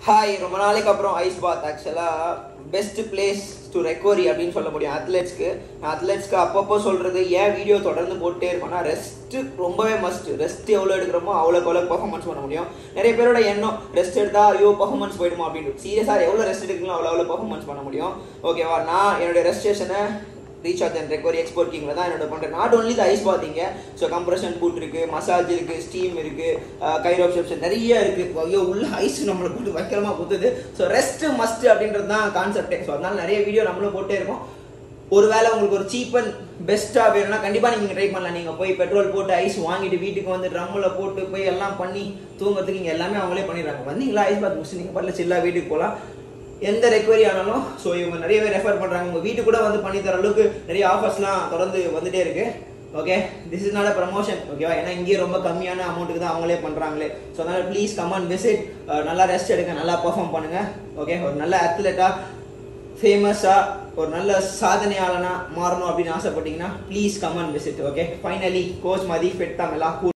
hi ரொம்ப நாளைக்கு அப்புறம் ஐஸ் பாத் ஆக்சுவலாக பெஸ்ட் பிளேஸ் டு ரெக்கவரி அப்படின்னு சொல்ல முடியும் அத்லெட்ஸ்க்கு அத்லெட்ஸ்க்கு அப்பப்போ சொல்கிறது ஏன் வீடியோ தொடர்ந்து போட்டே இருக்கோம்னா ரெஸ்ட் ரொம்பவே மஸ்ட் ரெஸ்ட் எவ்வளோ எடுக்கிறோமோ அவ்வளோக்கு அவ்வளோ பர்ஃபார்மன்ஸ் பண்ண முடியும் நிறைய பேரோட எண்ணம் ரெஸ்ட் எடுத்தா ஐயோ பர்ஃபார்மன்ஸ் போயிடுமா அப்படின்னு சீரியஸாக எவ்வளோ ரெஸ்ட் எடுக்கலாம் அவ்வளோ அவ்வளோ பர்ஃபார்மன்ஸ் பண்ண முடியும் ஓகேவா நான் என்னுடைய ரெஸ்ட் ஸ்டேஷனை ரீசார்ஜ் அண்ட் ரெக்கவரி எக்ஸ்போர்ட் கிங்கில் தான் என்னோட பண்ணுறேன் நாட் ஒன்லி த ஐஸ் பாத்தீங்க ஸோ கம்ப்ரஷன் பூட் இருக்குது மசாஜ் இருக்குது ஸ்டீம் இருக்குது கைரோப்ஷன் நிறைய இருக்குது ஐயோ உள்ள ஐஸ் நம்மளை போட்டு வைக்கிறமா குத்துது ஸோ ரெஸ்ட் மஸ்ட் அப்படின்றது தான் கான்செப்டே ஸோ அதனால நிறைய வீடியோ நம்மளும் போட்டே இருக்கோம் ஒருவேளை உங்களுக்கு ஒரு சீப் அண்ட் பெஸ்ட்டாக வேணும்னா கண்டிப்பாக நீங்கள் ட்ரை பண்ணலாம் நீங்கள் போய் பெட்ரோல் போட்டு ஐஸ் வாங்கிட்டு வீட்டுக்கு வந்து ட்ரம்மில் போட்டு போய் எல்லாம் பண்ணி தூங்குறதுக்கு இங்கே எல்லாமே அவங்களே பண்ணிடுறாங்க வந்தீங்களா ஐஸ் பாத் முடிச்சு நீங்கள் பாட்டில் சில்லா வீட்டுக்கு போகலாம் எந்த ரெக்கவரி ஆனாலும் ஸோ இவங்க நிறைய பேர் ரெஃபர் பண்ணுறாங்க உங்கள் வீட்டுக்கு கூட வந்து பண்ணி தர அளவுக்கு நிறைய ஆஃபர்ஸ்லாம் தொடர்ந்து வந்துட்டே இருக்கு okay this is not a promotion ஓகேவா ஏன்னா இங்கேயே ரொம்ப கம்மியான அமௌண்ட்டுக்கு தான் அவங்களே பண்ணுறாங்களே ஸோ அதனால் ப்ளீஸ் கமான் விசிட் நல்லா ரெஸ்ட் எடுங்க நல்லா பர்ஃபார்ம் பண்ணுங்க ஓகே ஒரு நல்ல அத்லெட்டாக ஃபேமஸாக ஒரு நல்ல சாதனையாளனா மாறணும் அப்படின்னு ஆசைப்பட்டீங்கன்னா please come on visit okay finally coach Mathi fit தமிழா